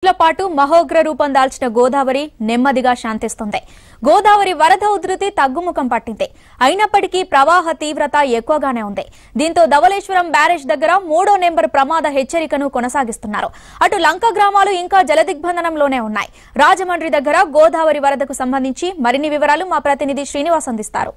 రోజుల పాటు మహోగ్ర రూపం దాల్చిన గోదావరి నెమ్మదిగా శాంతిస్తుంది గోదావరి వరద ఉధృతి తగ్గుముఖం పట్టింది అయినప్పటికీ ప్రవాహ తీవ్రత ఎక్కువగానే ఉంది దీంతో ధవళేశ్వరం బ్యారేజ్ దగ్గర మూడో నెంబర్ ప్రమాద హెచ్చరికను కొనసాగిస్తున్నారు అటు లంక గ్రామాలు ఇంకా జలదిగ్బంధనంలోనే ఉన్నాయి రాజమండ్రి దగ్గర గోదావరి వరదకు సంబంధించి మరిన్ని వివరాలు మా ప్రతినిధి శ్రీనివాస్ అందిస్తారు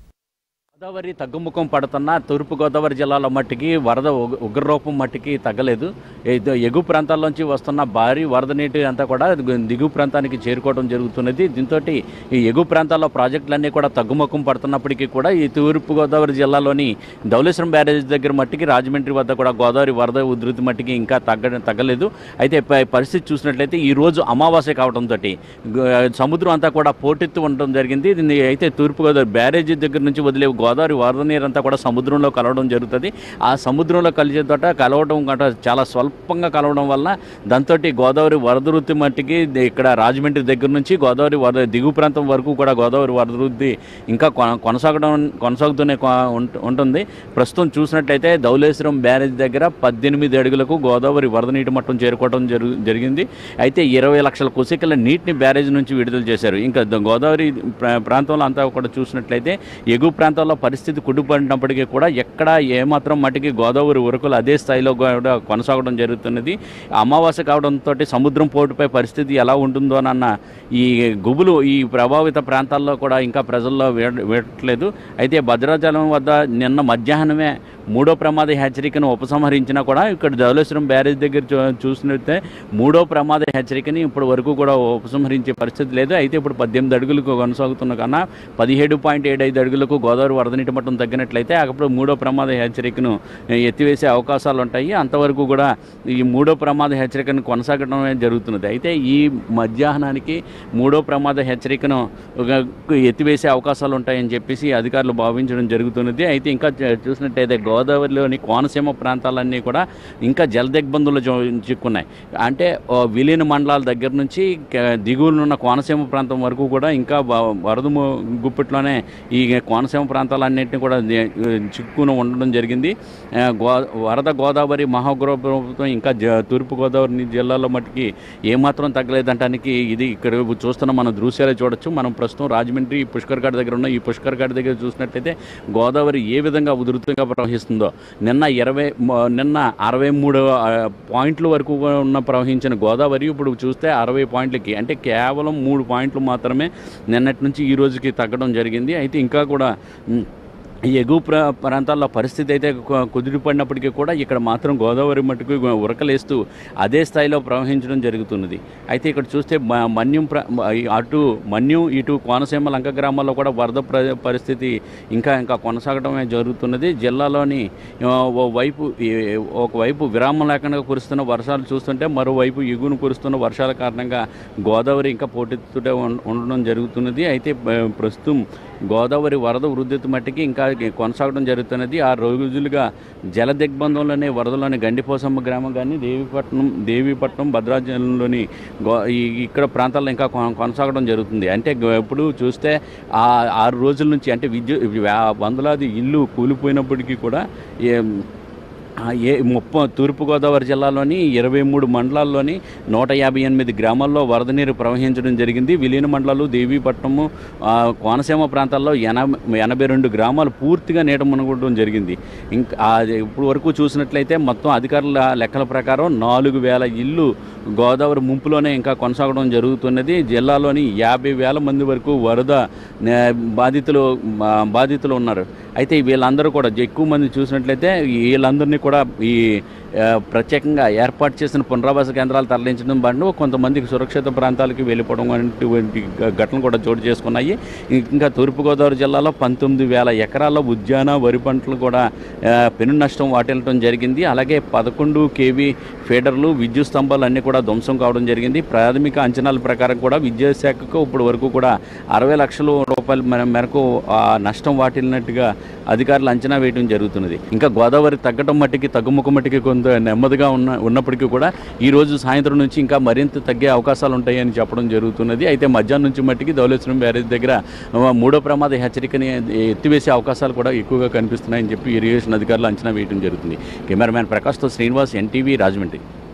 గోదావరి తగ్గుముఖం పడుతున్న తూర్పుగోదావరి జిల్లాలో మట్టికి వరద ఉగ- ఉగ్రరూపం మట్టికి తగ్గలేదు ఏదో ఎగువ ప్రాంతాల్లోంచి వస్తున్న భారీ వరద నీటి అంతా కూడా దిగు- దిగువ ప్రాంతానికి చేరుకోవడం జరుగుతున్నది దీంతో ఈ ఎగువ ప్రాంతాల్లో ప్రాజెక్టులన్నీ కూడా తగ్గుముఖం పడుతున్నప్పటికీ కూడా ఈ తూర్పుగోదావరి జిల్లాలోని ధవళేశ్వరం బ్యారేజ్ దగ్గర మట్టికి రాజమండ్రి వద్ద కూడా గోదావరి వరద ఉధృతి మట్టికి ఇంకా తగ్గ తగ్గలేదు అయితే ప- పరిస్థితి చూసినట్లయితే ఈ రోజు అమావాస్య కావడంతో సముద్రం అంతా కూడా పోటెత్తు ఉండడం జరిగింది దీన్ని అయితే తూర్పుగోదావరి బ్యారేజ్ దగ్గర నుంచి వదిలే గోదావరి వరద నీరు అంతా కూడా సముద్రంలో కలవడం జరుగుతుంది ఆ సముద్రంలో కలిసే తోట కలవడం గట చాలా స్వల్పంగా కలవడం వలన దాంతో గోదావరి వరద వృత్తి మట్టికి ది- ఇక్కడ రాజమండ్రి దగ్గర నుంచి గోదావరి వరద దిగువ ప్రాంతం వరకు కూడా గోదావరి వరద వృద్ధి ఇంకా కొన- కొనసాగడం కొనసాగుతూనే కొ- ఉంట- ఉంటుంది ప్రస్తుతం చూసినట్లయితే ధవళేశ్వరం బ్యారేజ్ దగ్గర పద్దెనిమిది అడుగులకు గోదావరి వరద నీటి మట్టం చేరుకోవడం జరుగు జరిగింది అయితే ఇరవై లక్షల కుసికల నీటిని బ్యారేజ్ నుంచి విడుదల చేశారు ఇంకా ద- గోదావరి ప్రా- ప్రాంతంలో అంతా కూడా చూసినట్లయితే ఎగువ ప్రాంతాల్లో పరిస్థితి కుడిపడినప్పటికీ కూడా ఎక్కడ ఏమాత్రం మట్టికి గోదావరి ఉరకలు అదే స్థాయిలో కూడా కొనసాగడం జరుగుతున్నది అమావాస్య కావడంతో సముద్రం పోటుపై పరిస్థితి ఎలా ఉంటుందోనన్న ఈ గుబులు ఈ ప్రభావిత ప్రాంతాల్లో కూడా ఇంకా ప్రజల్లో వేడ వేయట్లేదు అయితే భద్రాచలం వద్ద నిన్న మధ్యాహ్నమే మూడో ప్రమాద హెచ్చరికను ఉపసంహరించినా కూడా ఇక్కడ ధవళేశ్వరం బ్యారేజ్ దగ్గర చూ చూసినట్టే మూడో ప్రమాద హెచ్చరికని ఇప్పటి వరకు కూడా ఉపసంహరించే పరిస్థితి లేదు అయితే ఇప్పుడు పద్దెనిమిది అడుగులకు కొనసాగుతున్న కన్నా పదిహేడు పాయింట్ ఏడు ఐదు అడుగులకు గోదావరి వరద నీటి మట్టం తగ్గినట్లయితే అప్పుడు మూడో ప్రమాద హెచ్చరికను ఎత్తివేసే అవకాశాలు ఉంటాయి అంతవరకు కూడా ఈ మూడో ప్రమాద హెచ్చరికను కొనసాగడం జరుగుతున్నది అయితే ఈ మధ్యాహ్నానికి మూడో ప్రమాద హెచ్చరికను ఒక ఎత్తివేసే అవకాశాలు ఉంటాయని చెప్పేసి అధికారులు భావించడం జరుగుతున్నది అయితే ఇంకా చూ- చూసినట్టయితే గోదావరిలోని కోనసీమ ప్రాంతాలన్నీ కూడా ఇంకా జలదిగ్బంధులు చిక్కున్నాయి అంటే ఓ విలీన మండలాల దగ్గర నుంచి క- దిగువన ఉన్న కోనసీమ ప్రాంతం వరకు కూడా ఇంకా బ- వరద ము- గుప్పిట్లోనే ఈ కోనసీమ ప్రాంతాలన్నింటినీ కూడా ది- చిక్కున ఉండడం జరిగింది ఆ, గో వరద గోదావరి మహాగ్రహ ప్రభుత్వం ఇంకా జ- తూర్పు గోదావరి జిల్లాలో మట్టుకి ఏమాత్రం తగ్గలేదంటానికి ఇది ఇక్కడ చూస్తున్న మన దృశ్యాలే చూడొచ్చు మనం ప్రస్తుతం రాజమండ్రి పుష్కర్ ఘాట్ దగ్గర ఉన్న ఈ పుష్కర్ ఘాట్ దగ్గర చూసినట్టయితే గోదావరి ఏ విధంగా ఉధృతంగా ప్రవహిస్తుందో నిన్న ఇరవై మ- నిన్న అరవై మూడు ఆ, పాయింట్ల వరకు ఉన్న ప్రవహించిన గోదావరి ఇప్పుడు చూస్తే అరవై పాయింట్లకి అంటే కేవలం మూడు పాయింట్లు మాత్రమే నిన్నటి నుంచి ఈ రోజుకి తగ్గడం జరిగింది అయితే ఇంకా కూడా ఉమ్, ఈ ఎగువ ప్రా ప్రాంతాల్లో పరిస్థితి అయితే కు- కుదిరిపడినప్పటికీ కూడా ఇక్కడ మాత్రం గోదావరి మట్టుకు ఉరకలేస్తూ అదే స్థాయిలో ప్రవహించడం జరుగుతున్నది అయితే ఇక్కడ చూస్తే మ- మన్యం ప్ర మ- ఈ అటు మన్యం ఇటు కోనసీమ లంక గ్రామాల్లో కూడా వరద ప్ర పరిస్థితి ఇంకా ఇంకా కొనసాగడమే జరుగుతున్నది జిల్లాలోని ఆ, ఓ వైపు ఈ- ఒకవైపు విరామం లేకుండా కురుస్తున్న వర్షాలు చూస్తుంటే మరోవైపు ఎగువను కురుస్తున్న వర్షాల కారణంగా గోదావరి ఇంకా పోటెత్తుతూనే ఉం- ఉండడం జరుగుతున్నది అయితే ఆ, ప్రస్తుతం గోదావరి వరద వృద్ధి మట్టికి ఇంకా కొనసాగడం జరుగుతున్నది ఆ రోజులుగా జల దిగ్బంధంలోనే వరదలోని గండిపోసమ్మ గ్రామం కానీ దేవీపట్నం దేవీపట్నం భద్రాచలంలోని గో ఈ ఇక్కడ ప్రాంతాల్లో ఇంకా కొన- కొనసాగడం జరుగుతుంది అంటే గ- ఇప్పుడు చూస్తే ఆ ఆరు రోజుల నుంచి అంటే విద్యుత్ వ్యా- వందలాది ఇల్లు కూలిపోయినప్పటికీ కూడా ఏ- ఆ ఏ ముప్ప తూర్పుగోదావరి జిల్లాలోని ఇరవై మూడు మండలాల్లోని నూట యాభై ఎనిమిది గ్రామాల్లో వరద నీరు ప్రవహించడం జరిగింది విలీన మండలాలు దేవీపట్నము ఆ, కోనసీమ ప్రాంతాల్లో ఎనభై ఎనభై రెండు గ్రామాలు పూర్తిగా నీట మునగడం జరిగింది ఇంకా అది ఇప్పుడు వరకు చూసినట్లయితే మొత్తం అధికారుల లెక్కల ప్రకారం నాలుగు వేల ఇల్లు గోదావరి ముంపులోనే ఇంకా కొనసాగడం జరుగుతున్నది జిల్లాలోని యాభై వేల మంది వరకు వరద నే- బాధితులు బా- బాధితులు ఉన్నారు అయితే వీళ్ళందరూ కూడా ఎక్కువ మంది చూసినట్లయితే వీళ్ళందరినీ కూడా ఈ ఆ, ప్రత్యేకంగా ఏర్పాటు చేసిన పునరావాస కేంద్రాలు తరలించడం బండు కొంతమందికి సురక్షిత ప్రాంతాలకి వెళ్ళిపోవడం వంటి ఘటనలు కూడా చోటు చేసుకున్నాయి ఇంకా తూర్పుగోదావరి జిల్లాలో పంతొమ్మిది వేల ఎకరాల ఉద్యాన వరి పంటలు కూడా ఆ, పెను నష్టం వాటిల్లటం జరిగింది అలాగే పదకొండు కేవీ ఫీడర్లు విద్యుత్ స్తంభాలు అన్నీ కూడా ధ్వంసం కావడం జరిగింది ప్రాథమిక అంచనాల ప్రకారం కూడా విద్యుత్ శాఖకు ఇప్పుడు వరకు కూడా అరవై లక్షల రూపాయల మేర- మేరకు ఆ నష్టం వాటిల్లినట్టుగా అధికారులు అంచనా వేయడం జరుగుతున్నది ఇంకా గోదావరి తగ్గటం మట్టికి తగ్గుముఖ మట్టికి కొంత నెమ్మదిగా ఉన్న ఉన్నప్పటికీ కూడా ఈ రోజు సాయంత్రం నుంచి ఇంకా మరింత తగ్గే అవకాశాలు ఉంటాయని చెప్పడం జరుగుతున్నది అయితే మధ్యాహ్నం నుంచి మట్టికి ధవళేశ్వరం బ్యారేజ్ దగ్గర ఆ, మూడో ప్రమాద హెచ్చరికని ఎత్తివేసే అవకాశాలు కూడా ఎక్కువగా కనిపిస్తున్నాయని చెప్పి ఇరిగేషన్ అధికారులు అంచనా వేయడం జరుగుతుంది కెమెరామ్యాన్ ప్రకాష్తో శ్రీనివాస్ ఎన్టీవీ రాజమండ్రి